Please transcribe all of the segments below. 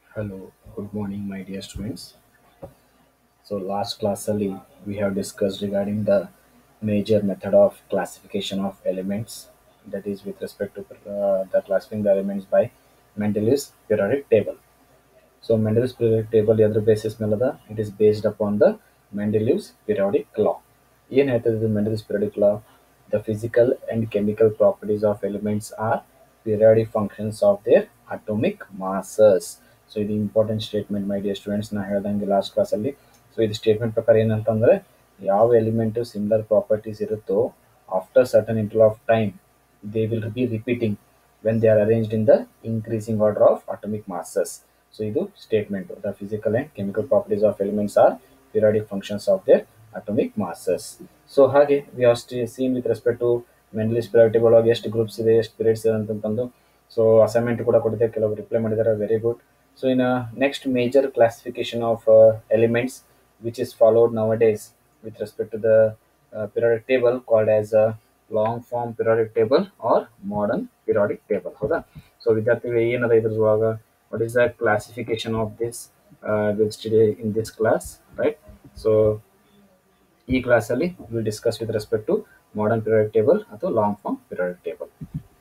Hello, good morning, my dear students. So, last class ಅಲ್ಲಿ we have discussed regarding the major method of classification of elements, that is, with respect to uh, the classifying the elements by Mendeleev's periodic table. So, Mendeleev's periodic table ಎದ್ರ basis ಮೇಲದ it is based upon the Mendeleev's periodic law. ಏನು ಹೇಳ್ತದೆ Mendeleev's periodic law? The physical and chemical properties of elements are periodic functions of their atomic masses. So ಇದು important statement my dear students ನಾ ಹೇಳ್ದಂಗೆ last ಕ್ಲಾಸಲ್ಲಿ so ಇದು statement ಪ್ರಕಾರ ಏನಂತಂದರೆ ಯಾವ ಎಲಿಮೆಂಟು ಸಿಮಿಲರ್ ಪ್ರಾಪರ್ಟೀಸ್ ಇರುತ್ತೋ after certain interval of time they will be repeating when they are arranged in the increasing order of atomic masses so ಇದು statement the physical and chemical properties of elements are periodic functions of their atomic masses. So ಹಾಗೆ we have ಸ್ಟಿ seen with respect to Mendeleev's periodic table ಒಳಗೆ ಎಷ್ಟು groups ಇದೆ ಎಷ್ಟು periods ಇದೆ ಅಂತಂದು so assignment ಕೂಡ ಕೊಟ್ಟಿದ್ದೆ ಕೆಲವರು ರಿಪ್ಲೈ ಮಾಡಿದ್ದಾರೆ very good so in next major classification of elements which is followed nowadays with respect to the periodic table called as a long form periodic table or modern periodic table ಹೌದಾ so ವಿದ್ಯಾರ್ಥಿಗಳು ಏನದ ಇದ್ರೊಳಗ what is the classification of this will study in this class right so ಈ ಕ್ಲಾಸಲ್ಲಿ will discuss with respect to modern periodic table ಅಥವಾ long form periodic table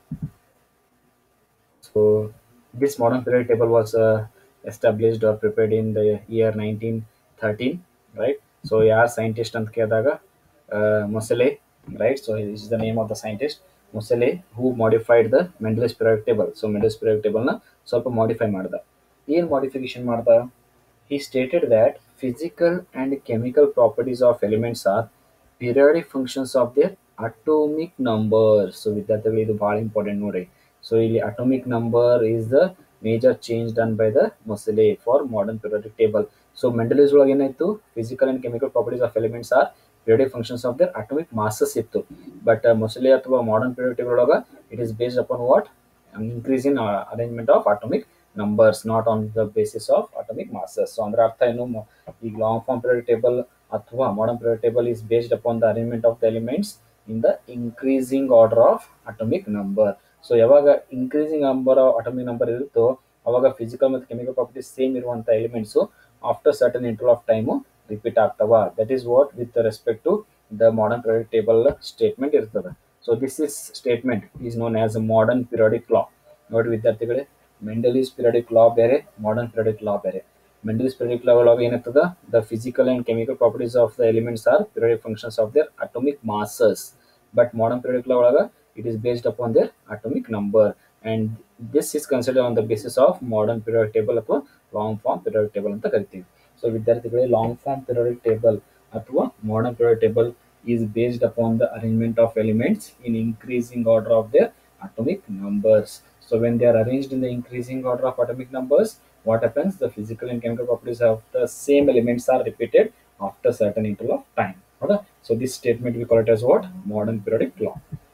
So this modern periodic table was uh, established or prepared in the year 1913, right? So ಯಾರು scientist ಅಂತ ಕೇಳಿದಾಗ Moseley right so is the name of the scientist Moseley who modified the Mendeleev's periodic table so Mendeleev's periodic ಟೇಬಲ್ನ ಸ್ವಲ್ಪ modify ಮಾಡ್ದ ಏನು modification ಮಾಡ್ದ he stated that physical and chemical properties of elements are periodic functions of their atomic numbers. So ವಿದ್ಯಾರ್ಥಿಗಳು ಇದು ಭಾಳ important ನೋಡ್ರಿ so ಇಲ್ಲಿ atomic number is the major change done by the Moseley for modern periodic table so Mendeleev's ಒಳಗೆ ಏನಾಯ್ತು physical and chemical properties of elements are periodic functions of their atomic masses ಇತ್ತು but Moseley ಅಥವಾ modern periodic table ಒಳಗೆ it is based upon what increase in uh, arrangement of atomic numbers not on the basis of atomic masses so ಅಂದ್ರೆ ಅರ್ಥ ಏನು ಮ- ಈಗ long form periodic table ಅಥವಾ modern periodic table is based upon the arrangement of the elements in the increasing order of atomic number so ಯಾವಾಗ increasing number atomic number ಇರುತ್ತೋ ಅವಾಗ physical ಮತ್ತು ಕೆಮಿಕಲ್ ಪ್ರಾಪರ್ಟೀಸ್ ಸೇಮ್ ಇರುವಂಥ elements after certain interval of time repeat ಆಗ್ತವ that is what with respect to the modern periodic table statement ಇರ್ತದೆ so this is statement is known as a modern periodic law ನೋಡಿ ವಿದ್ಯಾರ್ಥಿಗಳೇ ಮೆಂಡಲೀಸ್ periodic ಲಾ ಬೇರೆ modern periodic ಲಾ ಬೇರೆ ಮೆಂಡಲೀಸ್ periodic law ಒಳಗೆ ಏನಿರ್ತದ the physical and chemical properties of the elements are periodic functions of their atomic masses but modern periodic law ಒಳಗೆ it is based upon their atomic number and this is considered on the basis of modern periodic table ಅಥವಾ long form periodic table ಅಂತ ಕರಿತೀವಿ so ವಿದ್ಯಾರ್ಥಿಗಳೇ long form periodic table ಅಥವಾ modern periodic table is based upon the arrangement of elements in increasing order of their atomic numbers so when they are arranged in the increasing order of atomic numbers what happens the physical and chemical properties of the same elements are repeated after certain interval of time ಹೌದಾ so this statement we call it as what modern periodic law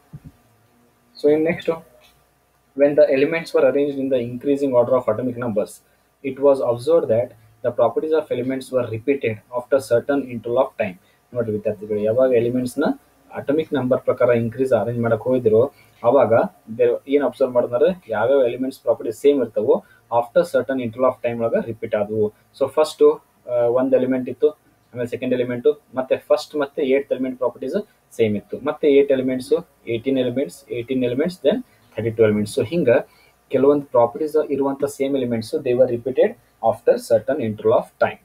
so in next one, when the elements were arranged in the increasing order of atomic numbers, it was observed that the properties of elements were repeated after certain interval of time. ನೋಡಿ ವಿದ್ಯಾರ್ಥಿಗಳು ಯಾವಾಗ ಎಲಿಮೆಂಟ್ಸ್ನ atomic number ಪ್ರಕಾರ increase arrange ಮಾಡಕ್ ಹೋಗಿದ್ರು ಅವಾಗ ಏನು observe ಮಾಡಿದ್ರೆ ಯಾವ್ಯಾವ ಎಲಿಮೆಂಟ್ಸ್ ಪ್ರಾಪರ್ಟೀಸ್ ಸೇಮ್ ಇರ್ತಾವೋ after certain interval of time ಒಳಗೆ ರಿಪೀಟ್ ಆದವು ಸೊ ಫಸ್ಟು ಒಂದು ಎಲಿಮೆಂಟ್ ಇತ್ತು ಆಮೇಲೆ ಸೆಕೆಂಡ್ ಎಲಿಮೆಂಟು ಮತ್ತೆ ಫಸ್ಟ್ ಮತ್ತೆ ಏಟ್ ಎಲಿಮೆಂಟ್ ಪ್ರಾಪರ್ಟೀಸ್ ಸೇಮ್ ಇತ್ತು ಮತ್ತೆ eight elements eighteen elements eighteen elements then thirty two elements so ಹಿಂಗೆ ಕೆಲವೊಂದು ಪ್ರಾಪರ್ಟೀಸ್ ಇರುವಂಥ same elements they were repeated after certain interval of time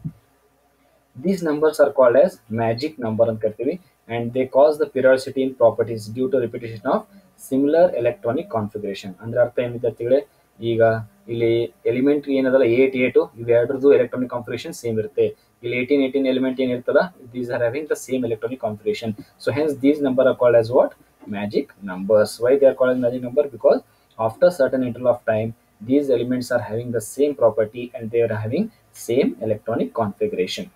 These numbers are called as magic number ಅಂತ ಕರಿತೀವಿ and they cause the periodicity in properties due to repetition of similar electronic configuration ಅಂದ್ರೆ ಅರ್ಥ ಏನು ವಿದ್ಯಾರ್ಥಿಗಳೇ ಈಗ ಇಲ್ಲಿ element ಏನದಲ್ಲ eight ಏಟು ಇವೆರಡ್ರದ್ದು ಎಲೆಕ್ಟ್ರಾನಿಕ್ ಕಾನ್ಫಿಗರೇಷನ್ ಸೇಮ್ ಇರುತ್ತೆ ಇಲ್ಲಿ ಏಯ್ಟೀನ್ ಏಯ್ಟೀನ್ ಎಲಿಮೆಂಟ್ ಏನಿರ್ತಲ್ಲ these are having the same electronic configuration so hence these number are called as what magic numbers why they are called magic number because after certain interval of time these elements are having the same property and they are having same electronic configuration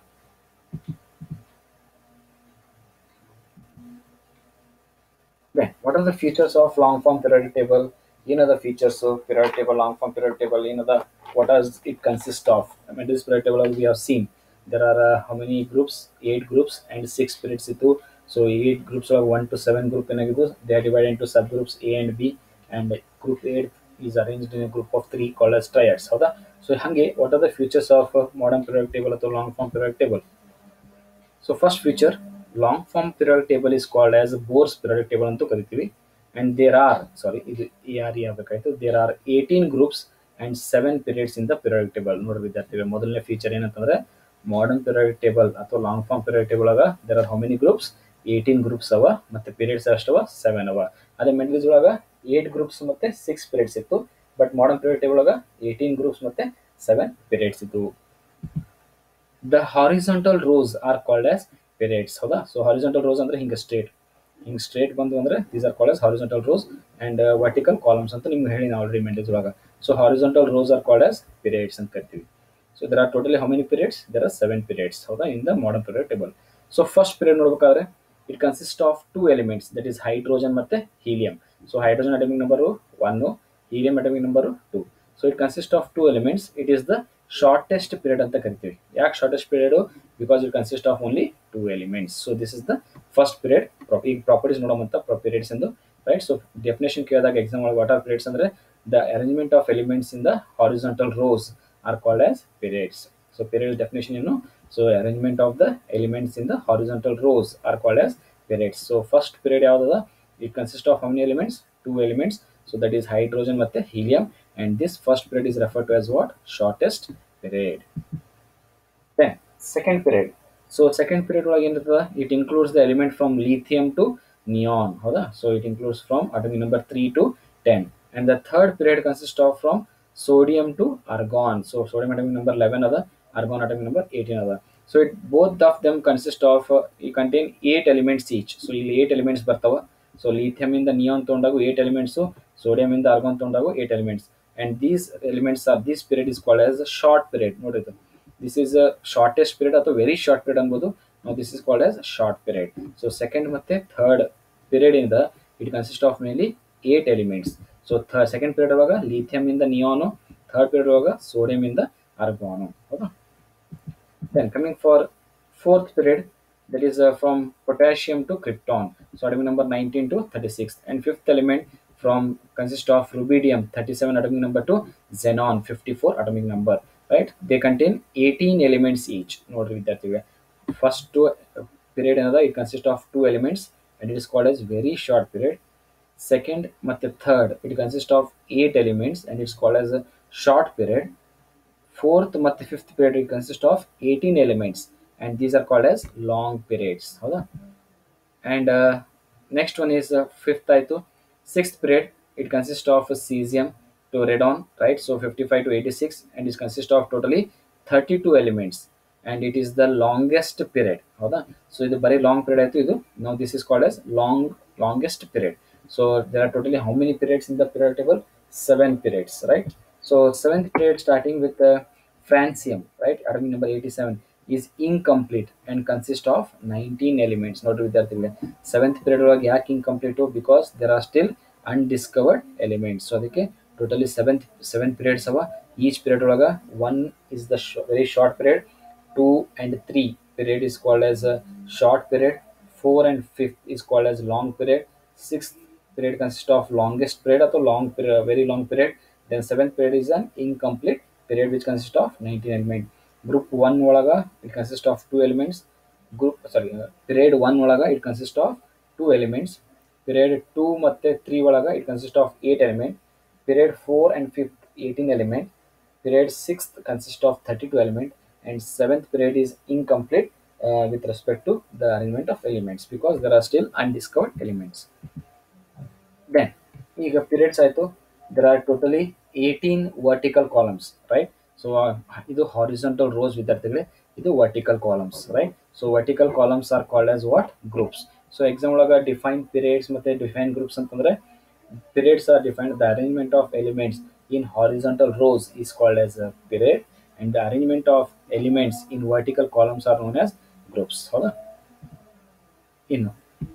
Then, what are the features of long form periodic table? You know the features of periodic table, long form periodic table. You know the what does it consist of? I mean, this periodic table we have seen. There are uh, how many groups? Eight groups and six periods ಇತ್ತು. So eight groups of one to seven group ಏನಾಗಿದ್ದು they are divided into subgroups A and B and group A is arranged in a group of three called as triads. ಹೌದಾ so ಹಾಗೆ what are the futures of modern periodic table ಅಥವಾ long form periodic table so first feature long form periodic table is called as Bohr's periodic table ಅಂತೂ ಕರಿತೀವಿ and there are sorry ಇದು ಈ are ಆಗಬೇಕಾಯ್ತು there are eighteen groups and seven periods in the periodic table ನೋಡಿ ವಿದ್ಯಾರ್ಥಿಗಳು ಮೊದಲನೇ feature ಏನಂತಂದ್ರೆ modern periodic table ಅಥವಾ ಲಾಂಗ್ ಫಾರ್ಮ್ ಪಿರಿಯಾಡಿಕ್ ಟೇಬಲ್ ಆಗ there are how many groups eighteen groups ಅವ ಮತ್ತೆ ಪೀರಿಯಡ್ಸ್ ಅಷ್ಟವ ಸೆವೆನ್ ಅವ ಅದೇ ಮೆಂಡಲ್ಸ್ ಒಳಗ ಏಟ್ ಗ್ರೂಪ್ಸ್ ಮತ್ತೆ ಸಿಕ್ಸ್ ಪೀರಿಯಡ್ಸ್ ಇತ್ತು ಬಟ್ ಮಾಡರ್ನ್ ಪಿರಿಯಾಡಿಕ್ ಟೇಬಲ್ ಒಳಗ ಏಯ್ಟೀನ್ ಗ್ರೂಪ್ಸ್ ಮತ್ತೆ ಸೆವೆನ್ ಪೀರಿಯಡ್ಸ್ ಇತ್ತು the horizontal rows are called as periods ಹೌದಾ ಸೊ ಹಾರಿಜಾಂಟಲ್ ರೋಸ್ ಅಂದ್ರೆ ಹಿಂಗೆ ಸ್ಟ್ರೇಟ್ ಹಿಂಗೆ ಸ್ಟ್ರೇಟ್ ಬಂದು ಅಂದ್ರೆ these are called as horizontal rows and vertical columns ಅಂತ ನಿಮ್ಗೆ ಹೇಳಿ ನಾವು ಆಲ್ರೆಡಿ ಮೆಂಡಲ್ಸ್ ಒಳಗ so horizontal rows are called as periods ಅಂತ ಕರಿತೀವಿ so there are totally how many periods there are seven periods ಹೌದಾ in the modern period table so first period ನೋಡ್ಬೇಕಾದ್ರೆ it consist of two elements that is hydrogen ಮತ್ತೆ helium so hydrogen atomic number one helium atomic number two so it consist of two elements it is the shortest period ಅಂತ ಕರಿತೀವಿ ಯಾಕೆ shortest period because it consist of only two elements so this is the first period ಈಗ properties ನೋಡೋಮಂತ periods ಎಂದು right so definition ಕೇಳಿದಾಗ exam ಒಳಗೆ what are periods ಅಂದ್ರೆ the arrangement of elements in the horizontal rows are called as periods so period definition ಏನು so arrangement of the elements in the horizontal rows are called as periods so first period ಯಾವ್ದದ it consist of how many elements two elements so that is hydrogen ಮತ್ತೆ helium and this first period is referred to as what shortest period then second period so second period ಒಳಗೆ ಏನಿರ್ತದ it includes the element from lithium to neon ಹೌದಾ so it includes from atomic number 3 to 10 and the third period consists of from sodium to argon so sodium atomic number 11 ಅದ argon atomic number 18 ಅದ so it both of them consist of uh, it contain eight elements each so ಇಲ್ಲಿ eight elements ಬರ್ತಾವ so lithium ಇಂದ neon ತಗೊಂಡಾಗ eight elements sodium ಇಂದ argon ತಗೊಂಡಾಗ eight elements and these elements are this period is called as a short period ನೋಡ್ರಿ ಇದು this is a shortest period ಅಥವಾ very short period ಅನ್ಬೋದು ನಾವು this is called as short period so second ಮತ್ತೆ third period ಇಂದ it consist of mainly eight elements so the second period ಒಳಗ lithium ಇಂದ neon third period ಒಳಗ sodium ಇಂದ argon ಹೌದಾ then coming for fourth period that is uh, from potassium to krypton so atomic number 19 to 36 and fifth element from consist of rubidium 37 atomic number to xenon 54 atomic number right they contain 18 elements each ನೋಡ್ರಿ ವಿದ್ಯಾರ್ಥಿಗಳೇ first two period ಏನದ it consist of two elements and it is called as very short period second ಮತ್ತೆ third it consist of eight elements and it's called as short period fourth ಮತ್ತೆ fifth period it consist of eighteen elements and these are called as long periods ಹೌದಾ and uh, next one is uh, fifth ಆಯ್ತು sixth period it consists of cesium to radon right so 55 to 86 and it consists of totally 32 elements and it is the longest period ಹೌದಾ so ಇದು ಬರೀ long period ಆಯ್ತು ಇದು ನಾವು this is called as long longest period so there are totally how many periods in the period table seven periods right so seventh period starting with uh, francium right atomic number 87 is incomplete and consist of 19 elements ನೋಡ್ರಿ ವಿದ್ಯಾರ್ಥಿಗಳೇ seventh period ಒಳಗೆ ಯಾಕೆ incomplete because there are still undiscovered elements so ಅದಕ್ಕೆ totally seventh seven periods ಅವ each period ಒಳಗೆ one is the very short period two and three period is called as short period four and fifth is called as long period six period consist of longest period ಅಥವಾ long period very long period then seventh period is an incomplete period which consist of nineteen element group one ಒಳಗ it consist of two elements group sorry period one ಒಳಗ it consist of two elements period two ಮತ್ತು three ಒಳಗ it consist of eight element period four and fifth eighteen element period sixth consist of thirty two element and seventh period is incomplete with respect to the arrangement of elements because there are still undiscovered elements then ಈಗ periods ಆಯಿತು there are totally eighteen vertical columns right so ಇದು horizontal rows ವಿದ್ಯಾರ್ಥಿಗಳೇ ಇದು vertical columns right so vertical columns are called as what groups so exam ಒಳಗೆ define periods ಮತ್ತು define groups ಅಂತಂದರೆ periods are defined the arrangement of elements in horizontal rows is called as a period and the arrangement of elements in vertical columns are known as groups ಹೌದಾ ಇನ್ನು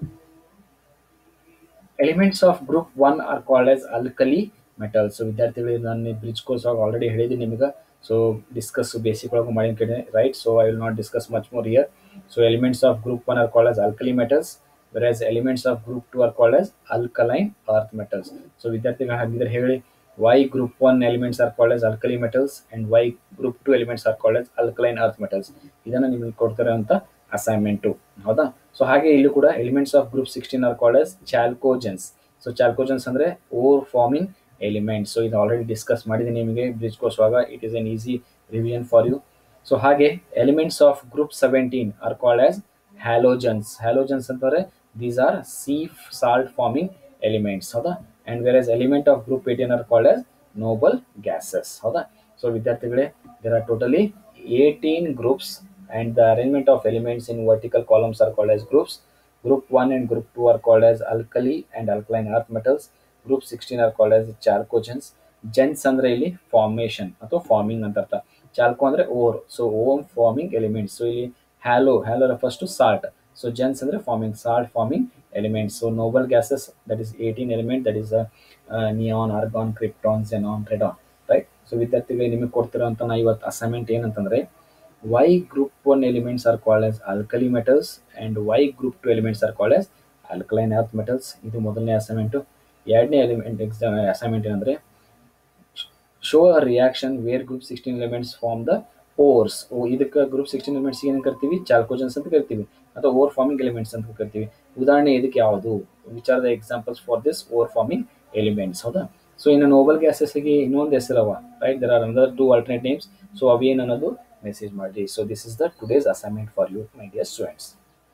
elements of group one are called as alkali metal so ವಿದ್ಯಾರ್ಥಿಗಳು ನಾನು bridge course ಆಗಿ already ಹೇಳಿದ್ದೀನಿ ನಿಮಗೆ so discuss basic ಒಳಗೆ ಮಾಡಿದ ಕಡೆ right so I will not discuss much more here so elements of group one are called as alkali metals whereas elements of group two are called as alkaline earth metals so ವಿದ್ಯಾರ್ಥಿಗಳು ಹಾಗಿದ್ರೆ ಹೇಳಿ why group 1 elements are called as alkali metals and why group 2 elements are called as alkaline earth metals ಇದನ್ನ ನಿಮಗೆ ಕೊಡ್ತಾರೆ ಅಂತ assignment ಹೌದಾ so ಹಾಗೆ ಇಲ್ಲಿ ಕೂಡ elements of group sixteen are called as chalcogens so chalcogens ಅಂದ್ರೆ ಓರ್ ಫಾರ್ಮಿಂಗ್ ಎಲಿಮೆಂಟ್ ಸೊ ಇದು ಆಲ್ರೆಡಿ ಡಿಸ್ಕಸ್ ಮಾಡಿದ್ದೀನಿ ನಿಮಗೆ ಬ್ರಿಡ್ಜ್ ಕೋರ್ಸ್ವಾಗ it is an easy revision for you so ಹಾಗೆ elements of group seventeen are called as halogens halogens ಅಂತಂದ್ರೆ these are sea salt forming elements ಹೌದಾ and whereas element of group eighteen are called as noble gases ಹೌದಾ so ವಿದ್ಯಾರ್ಥಿಗಳೇ there are totally eighteen groups and the arrangement of elements in vertical columns are called as groups group 1 and group 2 are called as alkali and alkaline earth metals group 16 are called as chalcogens gens ಅಂದ್ರೆ ಇಲ್ಲಿ formation ಅಥವಾ forming ಅಂತ ಅರ್ಥ chalco ಅಂದ್ರೆ ore so ಓಮ್ forming elements so ಇಲ್ಲಿ halo halo refers to salt so gens ಅಂದ್ರೆ forming salt forming elements so noble gases that is eighteen element that is neon argon krypton xenon radon right so ವಿದ್ಯಾರ್ಥಿಗಳಿಗೆ ನಿಮಗೆ ಕೊಡ್ತಿರೋಂಥ ನಾ ಇವತ್ತು assignment ಏನಂತಂದ್ರೆ why group 1 elements are called as alkali metals and why group 2 elements are called as alkaline earth metals ಇದು ಮೊದಲನೇ assignment ಎರಡನೇ element exam assignment ಏನಂದ್ರೆ show a reaction where group sixteen elements form the ores ಇದಕ್ಕೆ group sixteen elements ಏನು ಕರಿತೀವಿ ಚಾಲ್ಕೋಜನ್ಸ್ ಅಂತ ಕರಿತೀವಿ ಅಥವಾ ಓರ್ ಫಾರ್ಮಿಂಗ್ ಎಲಿಮೆಂಟ್ಸ್ ಅಂತ ಕರಿತೀವಿ ಉದಾಹರಣೆ ಇದಕ್ಕೆ ಯಾವುದು which are the examples for this ore forming elements ಹೌದಾ ಸೊ ಇನ್ನು ನೋಬಲ್ ಗ್ಯಾಸಸ್ಗೆ ಇನ್ನೊಂದು ಹೆಸರವ ರೈಟ್ ದರ್ ಆರ್ ಅಂದರ್ ಟೂ ಆಲ್ಟರ್ನೇಟ್ ನೇಮ್ಸ್ ಸೊ ಅವೇನು ಅನ್ನೋದು ಮೆಸೇಜ್ ಮಾಡಿ so this is the today's assignment for you my dear students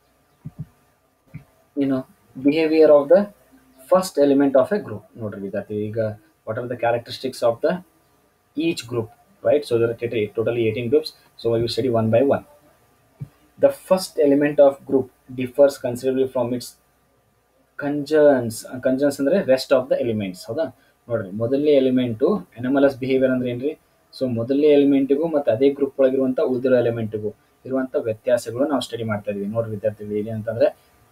ಇನ್ನು behaviour of the first element of a group ನೋಡ್ರಿ ವಿದ್ಯಾರ್ಥಿ ಈಗ what are the characteristics of the each group right so there totally eighteen groups so you study one by one the first element of group differs considerably from its congeners congeners ಅಂದರೆ rest of the elements ಹೌದಾ ನೋಡ್ರಿ ಮೊದಲನೇ element ಎನಮಲಸ್ behaviour ಅಂದ್ರೆ ಏನ್ರಿ so ಮೊದಲನೇ ಎಲಿಮೆಂಟಿಗೂ ಮತ್ತು ಅದೇ group ಒಳಗಿರುವಂಥ ಉಳಿದಿರೋ ಎಲಿಮೆಂಟಿಗೂ ಇರುವಂಥ ವ್ಯತ್ಯಾಸಗಳು ನಾವು ಸ್ಟಡಿ ಮಾಡ್ತಾ ಇದೀವಿ ನೋಡ್ರಿ ವಿದ್ಯಾರ್ಥಿಗಳು ಏನು ಅಂತಂದ್ರೆ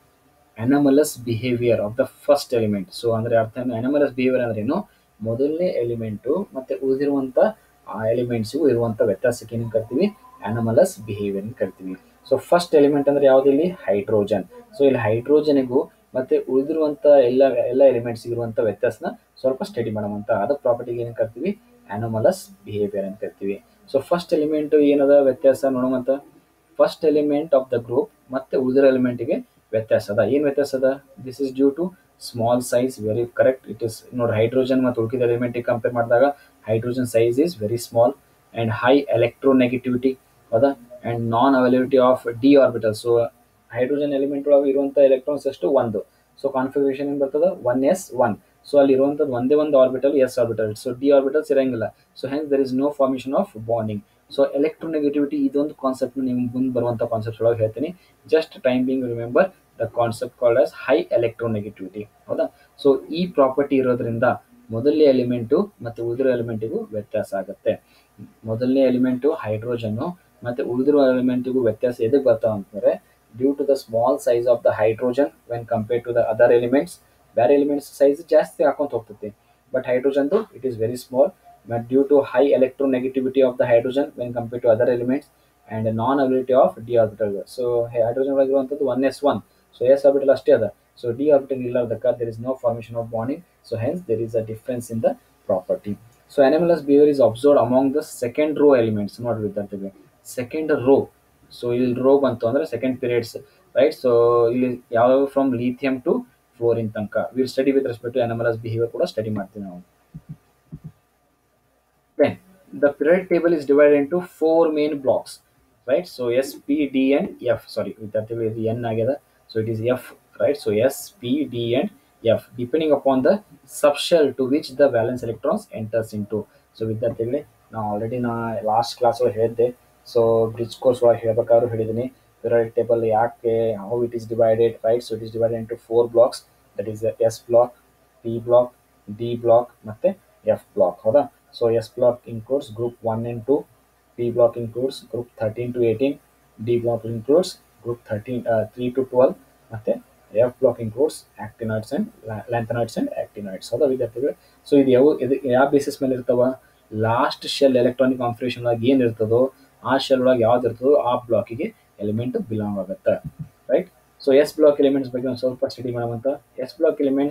anomalous behaviour of the first element so ಅಂದ್ರೆ ಅರ್ಥ ಅನಮಲಸ್ ಬಿಹೇವಿಯರ್ ಅಂದ್ರೆ ಏನು ಮೊದಲನೇ ಎಲಿಮೆಂಟು ಮತ್ತೆ ಉಳಿದಿರುವಂಥ ಆ ಎಲಿಮೆಂಟ್ಸಿಗೂ ಇರುವಂಥ ವ್ಯತ್ಯಾಸಕ್ಕೆ ಏನು ಕರಿತೀವಿ ಅನಮಲಸ್ ಬಿಹೇವಿಯರ್ ಅಂತ ಕರಿತೀವಿ ಸೊ ಫಸ್ಟ್ ಎಲಿಮೆಂಟ್ ಅಂದ್ರೆ ಯಾವ್ದು ಇಲ್ಲಿ ಹೈಡ್ರೋಜನ್ ಸೊ ಇಲ್ಲಿ ಹೈಡ್ರೋಜನ್ಗೂ ಮತ್ತೆ ಉಳಿದಿರುವಂಥ ಎಲ್ಲ ಎಲ್ಲ ಎಲಿಮೆಂಟ್ಸ್ ಇರುವಂಥ ವ್ಯತ್ಯಾಸನ ಸ್ವಲ್ಪ ಸ್ಟಡಿ ಮಾಡೋಣ ಅದ ಪ್ರಾಪರ್ಟಿಗೆ ಏನು ಕರಿತೀವಿ ಅನೋಮಲಸ್ ಬಿಹೇವಿಯರ್ ಅಂತ ಕರಿತೀವಿ ಸೊ ಫಸ್ಟ್ ಎಲಿಮೆಂಟ್ ಏನದ ವ್ಯತ್ಯಾಸ ನೋಡೋಮಂತ first element of the group ಮತ್ತೆ ಉಳಿದಿರೋ ಎಲಿಮೆಂಟಿಗೆ ವ್ಯತ್ಯಾಸ ಅದ ಏನು ವ್ಯತ್ಯಾಸ ಅದ this is due to small size very correct it is ನೋಡಿ ಹೈಡ್ರೋಜನ್ ಮತ್ತು ಉಳಿದ ಎಲಿಮೆಂಟಿಗೆ ಕಂಪೇರ್ ಮಾಡಿದಾಗ hydrogen size is very small and high electronegativity ಹೌದಾ and non availability of d orbital so hydrogen element ಒಳಗೆ ಇರುವಂಥ ಎಲೆಕ್ಟ್ರಾನ್ಸ್ ಎಷ್ಟು ಒಂದು ಸೊ ಕಾನ್ಫಿಗರೇಷನ್ ಏನು ಬರ್ತದೆ ಒನ್ ಎಸ್ ಒನ್ ಸೊ ಅಲ್ಲಿ ಇರುವಂಥದ್ದು ಒಂದೇ ಒಂದು orbital s orbital so d orbitals ಇರಂಗಿಲ್ಲ ಸೊ ಹೆಂಗ್ there is no formation of bonding so electronegativity ಇದೊಂದು ಕಾನ್ಸೆಪ್ಟ್ ನಿಮ್ಗೆ ಮುಂದೆ ಬರುವಂಥ ಕಾನ್ಸೆಪ್ಟ್ ಒಳಗೆ ಹೇಳ್ತೀನಿ just time being remember the concept called as high electronegativity ಹೌದಾ ಸೊ ಈ ಪ್ರಾಪರ್ಟಿ ಇರೋದ್ರಿಂದ ಮೊದಲನೇ ಎಲಿಮೆಂಟು ಮತ್ತು ಉಳಿದಿರೋ ಎಲಿಮೆಂಟಿಗೂ ವ್ಯತ್ಯಾಸ ಆಗುತ್ತೆ ಮೊದಲನೇ ಎಲಿಮೆಂಟು ಹೈಡ್ರೋಜನ್ನು ಮತ್ತು ಉಳಿದಿರೋ ಎಲಿಮೆಂಟಿಗೂ ವ್ಯತ್ಯಾಸ ಎದಕ್ಕೆ ಬರ್ತಾವ ಅಂತಂದರೆ due to the small size of the hydrogen when compare to the other elements ಬೇರೆ ಎಲಿಮೆಂಟ್ಸ್ ಸೈಜ್ ಜಾಸ್ತಿ ಹಾಕೊಂತ ಹೋಗ್ತೈತಿ ಬಟ್ ಹೈಡ್ರೋಜನ್ದು it is very small but due to high electronegativity of the hydrogen when compare to other elements and non ability of d orbital so hydrogen ಒಳಗಿರುವಂಥದ್ದು one s one so s orbital ಅಷ್ಟೇ ಅದ so d orbital ಇಲ್ಲದಕ್ಕ there is no formation of bonding so hence there is a difference in the property so anomalous behaviour is observe among the second row elements ನೋಡ್ರಿ ವಿದ್ಯಾರ್ಥಿಗಳು second row so ಇಲ್ಲಿ row ಬಂತು ಅಂದರೆ second periods right so ಇಲ್ಲಿ ಯಾವ from lithium to fluorine ತನಕ will study with respect to anomalous behaviour ಕೂಡ study ಮಾಡ್ತೀವಿ ನಾವು then the period table is divided into four main blocks right so s p d n f sorry ವಿದ್ಯಾರ್ಥಿಗಳು ಇದು N ಆಗ್ಯದ so it is f right so s p d n f depending upon the subshell to which the valence electrons enters into so ವಿದ್ಯಾರ್ಥಿಗಳೇ ನಾವು already ನಾ last class ಒಳಗೆ ಹೇಳಿದ್ದೆ so bridge course ಒಳಗೆ ಹೇಳ್ಬೇಕಾದ್ರೂ ಹೇಳಿದ್ದೀನಿ ಪಿರಿಯಡ್ ಟೇಬಲ್ ಯಾಕೆ how it is divided right so it is divided into four blocks that is s block p block d block ಮತ್ತು ಎಫ್ ಬ್ಲಾಕ್ ಹೌದಾ so s block includes group one and two p block includes group thirteen to eighteen d block includes group thirteen three to twelve ಮತ್ತು f block includes actinoids and lanthanoids and actinoids ಹೌದಾ ವಿದ್ಯಾರ್ಥಿಗಳು so ಇದು ಯಾವ ಇದು ಯಾವ basis ಮೇಲೆ ಇರ್ತಾವ last shell electronic configuration ಒಳಗೆ ಏನು ಇರ್ತದೋ ಆ ಶೆಲ್ ಒಳಗೆ ಯಾವ್ದು ಇರ್ತದೋ ಆ ಬ್ಲಾಕಿಗೆ ಎಲಿಮೆಂಟ್ ಬಿಲಾಂಗ್ ಆಗುತ್ತೆ right so s block elements ಬಗ್ಗೆ ಒಂದು ಸ್ವಲ್ಪ ಸ್ಟಡಿ ಮಾಡೋವಂತ s block elements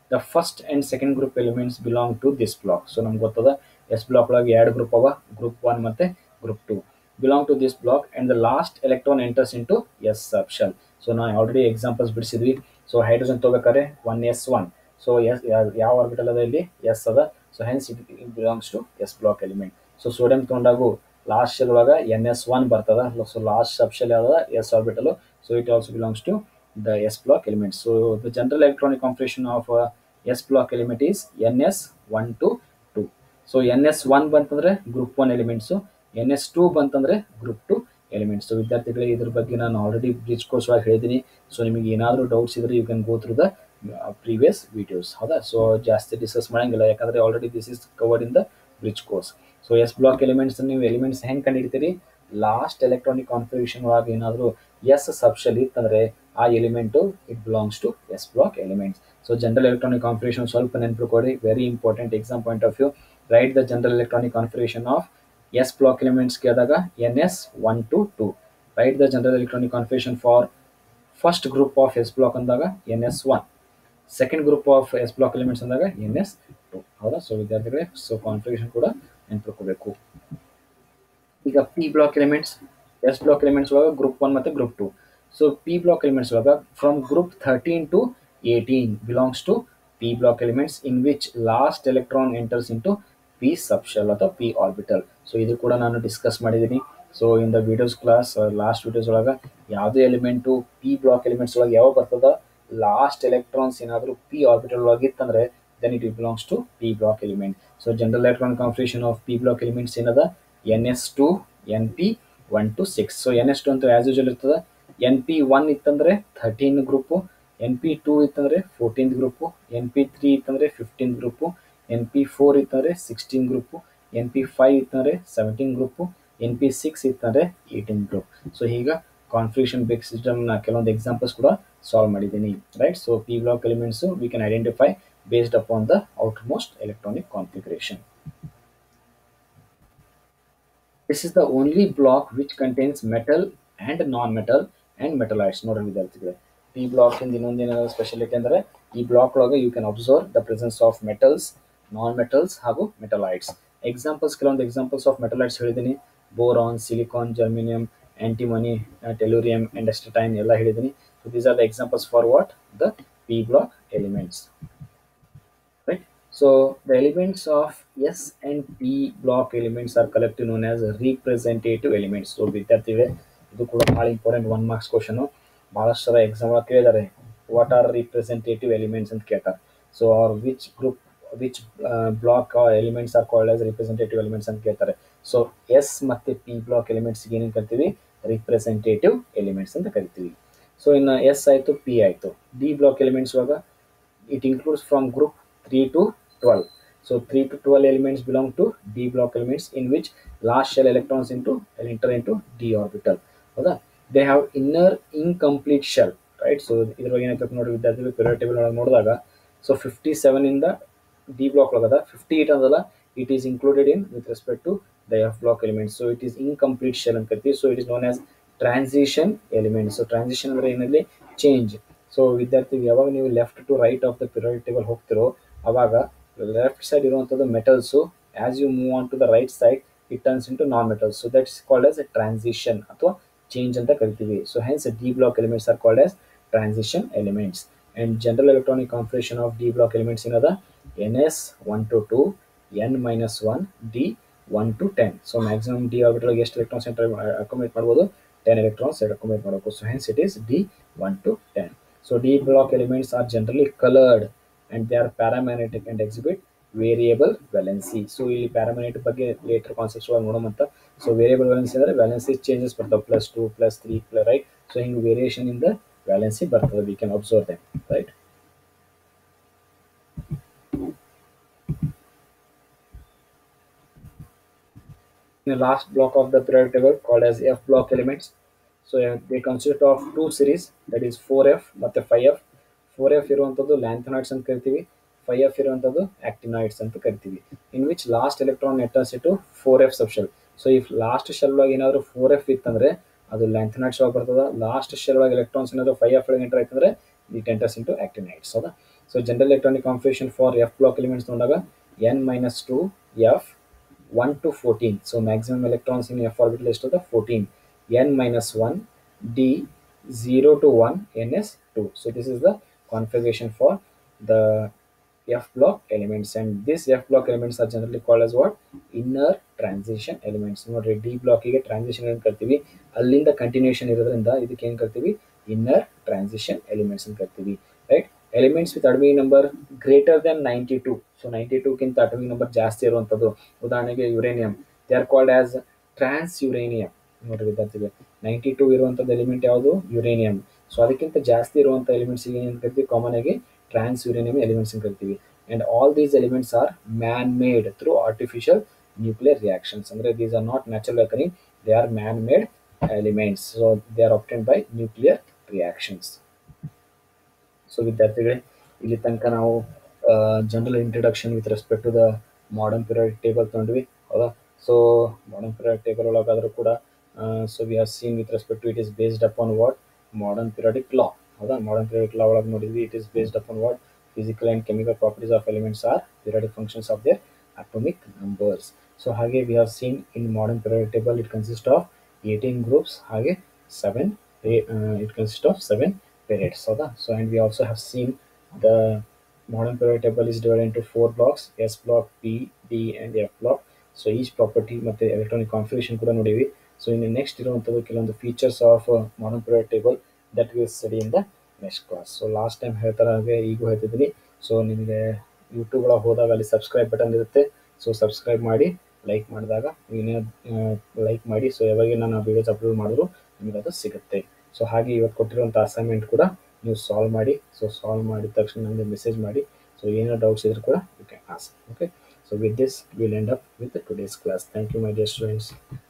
the first and second group elements belong to this block so ನಮ್ಗೆ ಗೊತ್ತದ ಎಸ್ ಬ್ಲಾಕ್ ಒಳಗೆ ಎರಡು ಗ್ರೂಪ್ ಅವ ಗ್ರೂಪ್ ಒನ್ ಮತ್ತು group two belong to this block and the last electron enters into s sub shell so ನಾವು already examples ಬಿಡಿಸಿದ್ವಿ so hydrogen ತೊಗೋಬೇಕಾದ್ರೆ one s one so S ಯಾವ ಆರ್ಬಿಟಲ್ ಅದ ಇಲ್ಲಿ ಎಸ್ ಅದ so hence it it belongs to s block element so sodium ತೊಗೊಂಡಾಗು last shell ಒಳಗೆ n s one ಬರ್ತದ ಸೊ ಲಾಸ್ಟ್ ಸಬ್ ಶೆಲ್ ಯಾವ್ದ s orbital so it also belongs to the s block element so the general electronic configuration of uh, s block element is ns1 to 2 so ns1 ಬಂತಂದ್ರೆ group one elements n s two ಬಂತಂದ್ರೆ group two elements so ವಿದ್ಯಾರ್ಥಿಗಳಿಗೆ ಇದ್ರ ಬಗ್ಗೆ ನಾನು already bridge course ಒಳಗೆ ಹೇಳಿದ್ದೀನಿ so ನಿಮಗೆ ಏನಾದರೂ ಡೌಟ್ಸ್ ಇದ್ರೆ you can go through the previous videos ಹೌದಾ ಸೊ ಜಾಸ್ತಿ ಡಿಸ್ಕಸ್ ಮಾಡಂಗಿಲ್ಲ ಯಾಕಂದರೆ already this is covered in the bridge course so s block elements ನೀವು ಎಲಿಮೆಂಟ್ಸ್ ಹೆಂಗೆ ಕಂಡಿಡ್ತೀರಿ ಲಾಸ್ಟ್ ಎಲೆಕ್ಟ್ರಾನಿಕ್ ಕಾನ್ಫಿಗರೇಷನ್ ಒಳಗೆ ಏನಾದರೂ ಎಸ್ ಸಬ್ಶಲ್ ಇತ್ತಂದರೆ ಆ element it belongs to s block elements so general electronic configuration ಸ್ವಲ್ಪ ನೆನಪಿಟ್ಕೊಡಿ very important exam point of view right the general electronic configuration of s block elements ಕೇಳಿದಾಗ n s one to two right the general electronic configuration for first group of s block ಅಂದಾಗ n s one second group of s block elements ಅಂದಾಗ n s two ಹೌದಾ so ವಿದ್ಯಾರ್ಥಿಗಳೇ so configuration ಕೂಡ ನೆನಪಿಟ್ಕೋಬೇಕು ಈಗ p block elements s block elements ಒಳಗೆ group one ಮತ್ತು group two so p block elements ಒಳಗೆ from group thirteen to eighteen belongs to p block elements in which last electron enters into p subshell ಅಥವಾ p orbital so ಇದು ಕೂಡ ನಾನು discuss ಮಾಡಿದ್ದೀನಿ so in the videos class last videos ಒಳಗೆ ಯಾವುದೇ element p block elements ಒಳಗೆ ಯಾವ ಬರ್ತದ ಲಾಸ್ಟ್ ಎಲೆಕ್ಟ್ರಾನ್ಸ್ ಏನಾದರೂ ಪಿ ಆರ್ಬಿಟಲ್ ಒಳಗೆ ಇತ್ತಂದ್ರೆ then it belongs to p block element so general electron configuration of p block elements ಏನದ n s two n p one to six so n s two ಅಂತ as usual ಇರ್ತದೆ n p one ಇತ್ತಂದರೆ thirteen group n p two ಇತ್ತಂದರೆ fourteen group n p three ಇತ್ತಂದರೆ fifteen group n p four ಇತ್ತಂದರೆ sixteen group n p five ಇತ್ತಂದರೆ seventeen group n p six ಇತ್ತಂದರೆ eighteen group so ಈಗ configuration ಬೇಕ್ ಸಿಸ್ಟಮ್ನ ಕೆಲವೊಂದು ಎಕ್ಸಾಂಪಲ್ಸ್ ಕೂಡ ಸಾಲ್ವ್ ಮಾಡಿದ್ದೀನಿ right so p block elements we can identify based upon the outermost electronic configuration This is the only block which contains metal and non-metal and metallites. ನೋಡ್ರಿ ವಿದ್ಯಾರ್ಥಿಗಳೇ ಈ block ಇಂದ ಇನ್ನೊಂದೇನ speciality ಅಂದರೆ ಈ block ಒಳಗೆ you can observe the presence of metals non metals ಹಾಗೂ metalloids examples ಕೆಲವೊಂದು examples of metalloids ಹೇಳಿದ್ದೀನಿ boron silicon germanium antimony tellurium and astatine ಎಲ್ಲ ಹೇಳಿದ್ದೀನಿ so these are the examples for what the p block elements right so the elements of s and p block elements are collectively known as representative elements so ವಿದ್ಯಾರ್ಥಿಗಳೇ ಇದು ಕೂಡ ಭಾಳ important one marks question ಭಾಳಷ್ಟು ಸಲ exam ಒಳಗೆ ಕೇಳಿದ್ದಾರೆ what are representative elements ಅಂತ ಕೇಳ್ತಾರೆ so are which group which block elements are called as representative elements ಅಂತ ಕೇಳ್ತಾರೆ ಸೊ ಎಸ್ ಮತ್ತು ಪಿ ಬ್ಲಾಕ್ ಎಲಿಮೆಂಟ್ಸ್ ಏನೇನು ಕರಿತೀವಿ ರಿಪ್ರೆಸೆಂಟೇಟಿವ್ ಎಲಿಮೆಂಟ್ಸ್ ಅಂತ ಕರಿತೀವಿ ಸೊ ಇನ್ನು ಎಸ್ ಆಯಿತು ಪಿ ಆಯಿತು ಡಿ ಬ್ಲಾಕ್ ಎಲಿಮೆಂಟ್ಸ್ ಒಳಗೆ it includes from group 3 to 12 so 3 to 12 elements belong to d block elements in which last shell electrons into enter into d orbital ಹೌದಾ they have inner incomplete shell right so ಇದ್ರೊಳಗೆ ಏನಾಗ್ತದೆ ನೋಡಿ ವಿದ್ಯಾರ್ಥಿಗಳು period table ಒಳಗೆ ನೋಡಿದಾಗ so fifty ಸೆವೆನಿಂದ d block ಒಳಗದ fifty eight ಅದಲ್ಲ it is included in with respect to the f block element so it is incomplete shell ಅಂತ ಕರಿತೀವಿ so it is known as transition element so transition ಅಂದರೆ ಏನಲ್ಲಿ change so ವಿದ್ಯಾರ್ಥಿ ಯಾವಾಗ ನೀವು left to right of the period table ಹೋಗ್ತಿರೋ ಅವಾಗ left side ಇರುವಂಥದ್ದು metals as you move on to the right side it turns into non metals so that's called as a transition ಅಥವಾ change ಅಂತ ಕರಿತೀವಿ so hence d block elements are called as transition elements and general electronic configuration of d block elements ಏನದ n s one to two n minus one d one to ten so maximum d ಆರ್ಬಿಟಲ್ಗೆ ಎಷ್ಟು electrons enter accommodate ಮಾಡ್ಬೋದು ten electrons ಅಕೊಮೇಟ್ ಮಾಡಬೇಕು so hence it is d one to ten So D block elements are generally colored and they are paramagnetic and exhibit variable valency. So ಇಲ್ಲಿ paramagnetic ಬಗ್ಗೆ later concepts ಒಳಗೆ ನೋಡೋಮಂತ so variable valency ಅಂದರೆ valency changes ಬರ್ತಾವೆ plus two plus three plus right so ಹಿಂಗೆ variation ಇಂದ valency ಬರ್ತದೆ we can observe them right In the last block of the periodic table called as F block elements, so they consist of two series that is four f ಮತ್ತು five f four f ಇರುವಂಥದ್ದು lanthanoids ಅಂತ ಕರಿತೀವಿ five F ಇರುವಂಥದ್ದು actinoids ಅಂತ ಕರಿತೀವಿ in which last electron enters into four f sub shell so if last shell ಒಳಗೆ ಏನಾದರೂ four f ಇತ್ತಂದ್ರೆ ಅದು ಲ್ಯಾಂಥನಾಯ್ಡ್ಸ್ ಒಳಗೆ ಬರ್ತದೆ ಲಾಸ್ಟ್ ಶೆಲ್ ಒಳಗೆ ಎಲೆಕ್ಟ್ರಾನ್ಸ್ ಏನಾದರೂ ಫೈವ್ ಎಫ್ ಒಳಗೆ ಎಂಟರ್ ಆಯ್ತಂದ್ರೆ ಇಟ್ ಎಂಟರ್ಸ್ ಇಂಟು ಆಕ್ಟಿನೈಟ್ಸ್ ಹೌದಾ so general electronic configuration for f block elements ನೋಡಿದಾಗ n minus two f one to fourteen so maximum electrons in f orbital ಎಷ್ಟದ fourteen n minus one D zero to one n s two so this is the configuration for the F block elements and this F block elements are generally called as what inner transition elements ನೋಡ್ರಿ d ಬ್ಲಾಕಿಗೆ transition ಅಂತ ಕರಿತೀವಿ ಅಲ್ಲಿಂದ continuation ಇರೋದ್ರಿಂದ ಇದಕ್ಕೆ ಏನು ಕರಿತೀವಿ inner transition elements ಅಂತ ಕರಿತೀವಿ right elements with atomic number greater than ninety two so ninety ಟೂಕ್ಕಿಂತ ಅಟಮಿಕ್ ನಂಬರ್ ಜಾಸ್ತಿ ಇರುವಂಥದ್ದು ಉದಾಹರಣೆಗೆ uranium they are called as transuranium ನೋಡ್ರಿ ವಿದ್ಯಾರ್ಥಿಗಳು ನೈಂಟಿ ಟೂ ಇರುವಂಥದ್ದು ಎಲಿಮೆಂಟ್ ಯಾವುದು ಯುರೇನಿಯಂ ಸೊ ಅದಕ್ಕಿಂತ ಜಾಸ್ತಿ ಇರುವಂಥ ಎಲಿಮೆಂಟ್ಸ್ ಏನು ಕರಿತೀವಿ ಕಾಮನ್ ಆಗಿ ಟ್ರಾನ್ಸ್ ಯುರೇನಿಯಂ ಎಲಿಮೆಂಟ್ಸ್ ಅಂತ ಕರಿತೀವಿ and all these elements are man-made through artificial nuclear reactions ಅಂದ್ರೆ these are not natural occurring they are man-made elements so they are obtained by nuclear reactions so ವಿದ್ಯಾರ್ಥಿಗಳೇ ಇಲ್ಲಿ ತನಕ ನಾವು general introduction with respect to the modern period table ತೊಗೊಂಡ್ವಿ ಹೌದಾ so modern period table ಒಳಗಾದರೂ ಕೂಡ so we are seen with respect to it is based upon what modern periodic law ಹೌದಾ modern periodic law ಒಳಗೆ ನೋಡಿದ್ವಿ it is based upon what physical and chemical properties of elements are periodic functions of their atomic numbers. So hage we have seen in modern periodic table it consists of 18 groups hage 7 uh, it consists of 7 periods so, the, so and we also have seen the modern periodic table is divided into four blocks S block P D and F block so each property ಮತ್ತೆ electronic configuration ಕೂಡ ನೋಡಿವಿ so ಇನ್ನು next ಇರುವಂಥದ್ದು ಕೆಲವೊಂದು features of modern period table that will study in the next class so last time ಹೇಳ್ತಾರ ಹಾಗೆ ಈಗೂ ಹೇಳ್ತಿದ್ದೀನಿ ಸೊ ನಿಮಗೆ ಯೂಟ್ಯೂಬ್ ಒಳಗೆ ಹೋದಾಗ ಅಲ್ಲಿ ಸಬ್ಸ್ಕ್ರೈಬ್ ಬಟನ್ ಇರುತ್ತೆ ಸೊ ಸಬ್ಸ್ಕ್ರೈಬ್ ಮಾಡಿ ಲೈಕ್ ಮಾಡಿದಾಗ ಏನೇ ಲೈಕ್ ಮಾಡಿ ಸೊ ಯಾವಾಗ ನಾನು ವೀಡಿಯೋಸ್ ಅಪ್ಲೋಡ್ ಮಾಡಿದ್ರು ನಿಮಗೆ ಅದು ಸಿಗುತ್ತೆ ಸೊ ಹಾಗೆ ಇವತ್ತು ಕೊಟ್ಟಿರುವಂಥ ಅಸೈನ್ಮೆಂಟ್ ಕೂಡ ನೀವು ಸಾಲ್ವ್ ಮಾಡಿ ಸೊ ಸಾಲ್ವ್ ಮಾಡಿದ ತಕ್ಷಣ ನನಗೆ ಮೆಸೇಜ್ ಮಾಡಿ ಸೊ ಏನೋ ಡೌಟ್ಸ್ ಇದ್ರೂ ಕೂಡ you can ask okay so with this will end up with today's class thank you my dear students